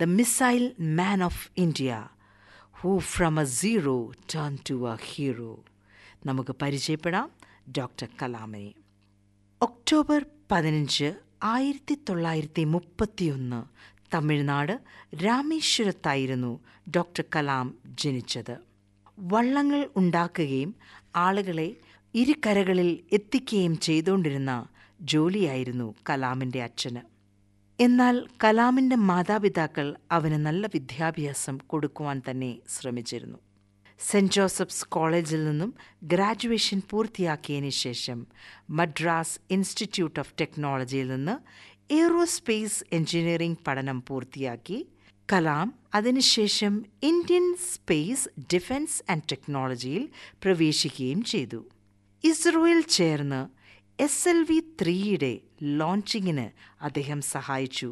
the missile man of India, who from a zero turned to a hero. നമുക്ക് പരിചയപ്പെടാം doctor കലാമിനെ October പതിനഞ്ച് ആയിരത്തി തൊള്ളായിരത്തി മുപ്പത്തിയൊന്ന് തമിഴ്നാട് രാമേശ്വരത്തായിരുന്നു ഡോക്ടർ കലാം ജനിച്ചത് വള്ളങ്ങൾ ഉണ്ടാക്കുകയും ആളുകളെ ഇരുകരകളിൽ എത്തിക്കുകയും ചെയ്തുകൊണ്ടിരുന്ന ജോലിയായിരുന്നു കലാമിൻ്റെ അച്ഛന് എന്നാൽ കലാമിൻ്റെ മാതാപിതാക്കൾ അവന് നല്ല വിദ്യാഭ്യാസം കൊടുക്കുവാൻ തന്നെ ശ്രമിച്ചിരുന്നു സെൻറ് ജോസഫ്സ് കോളേജിൽ നിന്നും ഗ്രാജുവേഷൻ പൂർത്തിയാക്കിയതിന് ശേഷം മദ്രാസ് ഇൻസ്റ്റിറ്റ്യൂട്ട് ഓഫ് ടെക്നോളജിയിൽ നിന്ന് എയ്റോസ്പേസ് എഞ്ചിനീയറിംഗ് പഠനം പൂർത്തിയാക്കി കലാം അതിനുശേഷം ഇന്ത്യൻ സ്പേസ് ഡിഫൻസ് ആൻഡ് ടെക്നോളജിയിൽ പ്രവേശിക്കുകയും ചെയ്തു ഇസ്രോയിൽ ചേർന്ന് എസ് എൽ വി ത്രീയുടെ ലോഞ്ചിങ്ങിന് അദ്ദേഹം സഹായിച്ചു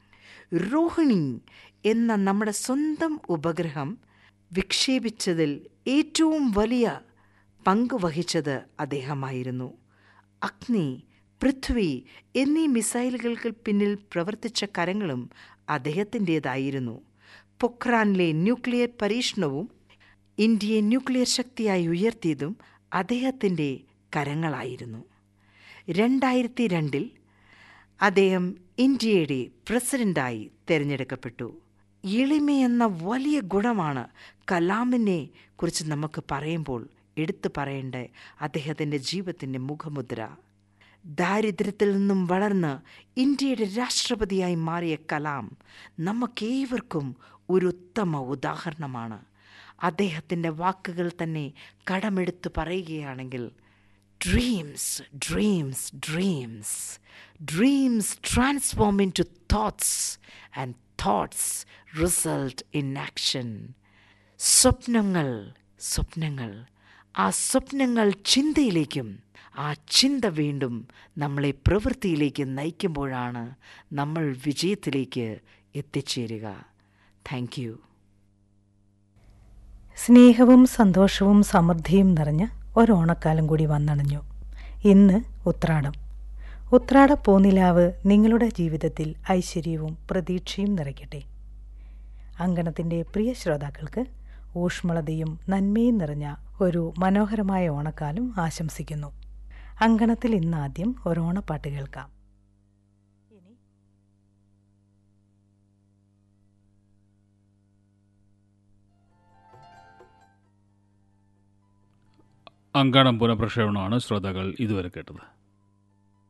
രോഹിണി എന്ന നമ്മുടെ സ്വന്തം ഉപഗ്രഹം വിക്ഷേപിച്ചതിൽ ഏറ്റവും വലിയ പങ്ക് വഹിച്ചത് അദ്ദേഹമായിരുന്നു അഗ്നി പൃഥ്വി എന്നീ മിസൈലുകൾക്ക് പിന്നിൽ പ്രവർത്തിച്ച കരങ്ങളും അദ്ദേഹത്തിൻ്റേതായിരുന്നു പൊഖ്രാനിലെ ന്യൂക്ലിയർ പരീക്ഷണവും ഇന്ത്യയെ ന്യൂക്ലിയർ ശക്തിയായി ഉയർത്തിയതും അദ്ദേഹത്തിൻ്റെ കരങ്ങളായിരുന്നു രണ്ടായിരത്തി രണ്ടിൽ അദ്ദേഹം ഇന്ത്യയുടെ പ്രസിഡന്റായി തിരഞ്ഞെടുക്കപ്പെട്ടു എളിമയെന്ന വലിയ ഗുണമാണ് കലാമിനെ കുറിച്ച് നമുക്ക് പറയുമ്പോൾ എടുത്തു പറയേണ്ട അദ്ദേഹത്തിൻ്റെ ജീവിതത്തിൻ്റെ മുഖമുദ്ര ദാരിദ്ര്യത്തിൽ നിന്നും വളർന്ന് ഇന്ത്യയുടെ രാഷ്ട്രപതിയായി മാറിയ കലാം നമുക്കേവർക്കും ഒരു ഉത്തമ ഉദാഹരണമാണ് അദ്ദേഹത്തിൻ്റെ വാക്കുകൾ തന്നെ കടമെടുത്ത് പറയുകയാണെങ്കിൽ dreams dreams dreams dreams transform into thoughts and thoughts result in action സ്വപ്നങ്ങൾ സ്വപ്നങ്ങൾ ആ സ്വപ്നങ്ങൾ ചിന്തയിലേക്കും ആ ചിന്ത വീണ്ടും നമ്മളെ പ്രവൃത്തിയിലേക്ക് നയിക്കുമ്പോഴാണ് നമ്മൾ വിജയത്തിലേക്ക് എത്തിച്ചേരുക താങ്ക് യു സ്നേഹവും സന്തോഷവും സമൃദ്ധിയും നിറഞ്ഞ ഒരോണക്കാലം കൂടി വന്നണഞ്ഞു ഇന്ന് ഉത്രാടം ഉത്രാട പൂനിലാവ് നിങ്ങളുടെ ജീവിതത്തിൽ ഐശ്വര്യവും പ്രതീക്ഷയും നിറയ്ക്കട്ടെ അങ്കണത്തിൻ്റെ പ്രിയ ശ്രോതാക്കൾക്ക് ഊഷ്മളതയും നന്മയും നിറഞ്ഞ ഒരു മനോഹരമായ ഓണക്കാലം ആശംസിക്കുന്നു അങ്കണത്തിൽ ഇന്നാദ്യം ഒരോണപ്പാട്ട് കേൾക്കാം ഇനി അങ്കാണം പുനഃപ്രക്ഷേപണമാണ് ശ്രോതാക്കൾ ഇതുവരെ കേട്ടത്